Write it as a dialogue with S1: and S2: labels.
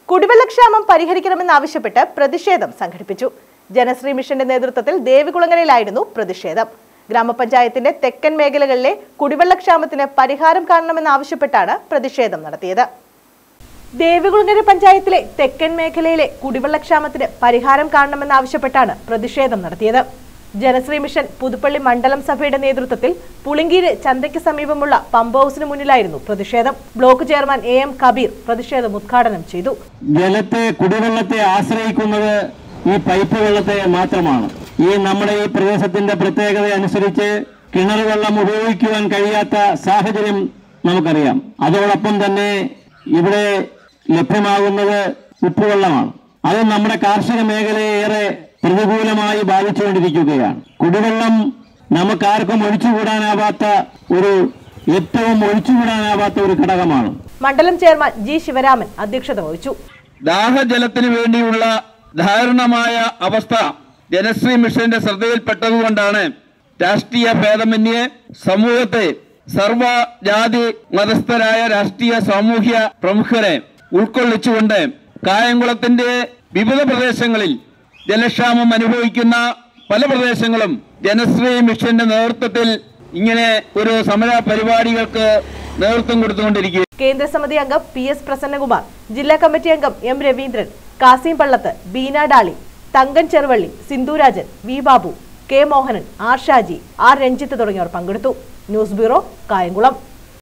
S1: കുടിവെള്ളക്ഷാമം പരിഹരിക്കണമെന്നാവശ്യപ്പെട്ട് പ്രതിഷേധം സംഘടിപ്പിച്ചു ജനശ്രീ മിഷന്റെ നേതൃത്വത്തിൽ ദേവികുളങ്ങരയിലായിരുന്നു പ്രതിഷേധം ഗ്രാമപഞ്ചായത്തിന്റെ തെക്കൻ മേഖലകളിലെ കുടിവെള്ളക്ഷാമത്തിന് പരിഹാരം കാണണമെന്നാവശ്യപ്പെട്ടാണ് പ്രതിഷേധം നടത്തിയത് ദേവികുളങ്ങര പഞ്ചായത്തിലെ തെക്കൻ മേഖലയിലെ കുടിവെള്ളക്ഷാമത്തിന് പരിഹാരം കാണണമെന്നാവശ്യപ്പെട്ടാണ് പ്രതിഷേധം നടത്തിയത് ജനശ്രീ മിഷൻ പുതുപ്പള്ളി മണ്ഡലം സഭയുടെ നേതൃത്വത്തിൽ പുളിങ്കീര് ചന്തയ്ക്ക് സമീപമുള്ള പമ്പ് ഹൗസിന് മുന്നിലായിരുന്നു പ്രതിഷേധം block chairman A M Kabeer പ്രതിഷേധം ഉദ്ഘാടനം ചെയ്തു
S2: ജലത്തെ കുടിവെള്ളത്തെ ആശ്രയിക്കുന്നത് ഈ പൈപ്പ് വെള്ളത്തെ മാത്രമാണ് ഈ നമ്മുടെ ഈ പ്രദേശത്തിന്റെ പ്രത്യേകത അനുസരിച്ച് കിണർ വെള്ളം ഉപയോഗിക്കുവാൻ കഴിയാത്ത സാഹചര്യം നമുക്കറിയാം അതോടൊപ്പം തന്നെ ഇവിടെ ലഭ്യമാകുന്നത് ഉപ്പുവെള്ളമാണ് അത് നമ്മുടെ കാർഷിക മേഖലയെ ഏറെ പ്രതികൂലമായി ബാധിച്ചുകൊണ്ടിരിക്കുകയാണ് കുടിവെള്ളം നമുക്കാർക്കും ഒഴിച്ചുകൂടാനാവാത്ത ഒരു ഏറ്റവും ഒഴിച്ചുകൂടാനാവാത്ത ഒരു ഘടകമാണ്
S1: മണ്ഡലം ചെയർമാൻ ജി ശിവരാമൻ അധ്യക്ഷത വഹിച്ചു
S3: ദാഹജലത്തിന് വേണ്ടിയുള്ള ദാരുണമായ അവസ്ഥ ജനശ്രീ മിഷന്റെ ശ്രദ്ധയിൽപ്പെട്ടതുകൊണ്ടാണ് രാഷ്ട്രീയ ഭേദമന്യേ സമൂഹത്തെ സർവജാതി മതസ്ഥരായ രാഷ്ട്രീയ സാമൂഹ്യ പ്രമുഖരെ ഉൾക്കൊള്ളിച്ചുകൊണ്ട് കായംകുളത്തിന്റെ വിവിധ പ്രദേശങ്ങളിൽ ജലക്ഷാമം അനുഭവിക്കുന്ന പല പ്രദേശങ്ങളും ജനശ്രീ മിഷന്റെ നേതൃത്വത്തിൽ ഇങ്ങനെ ഒരു സമര പരിപാടികൾക്ക് നേതൃത്വം കൊടുത്തുകൊണ്ടിരിക്കുക
S1: കേന്ദ്ര സമിതി അംഗം പി എസ് പ്രസന്നകുമാർ ജില്ലാ കമ്മിറ്റി അംഗം M Raveendran Kasim Pallath Beena Dolly Thankan Cheruvally Sindhurajan V Babu K Mohanan R Shaji R Ranjith തുടങ്ങിയവർ പങ്കെടുത്തു ന്യൂസ് ബ്യൂറോ കായംകുളം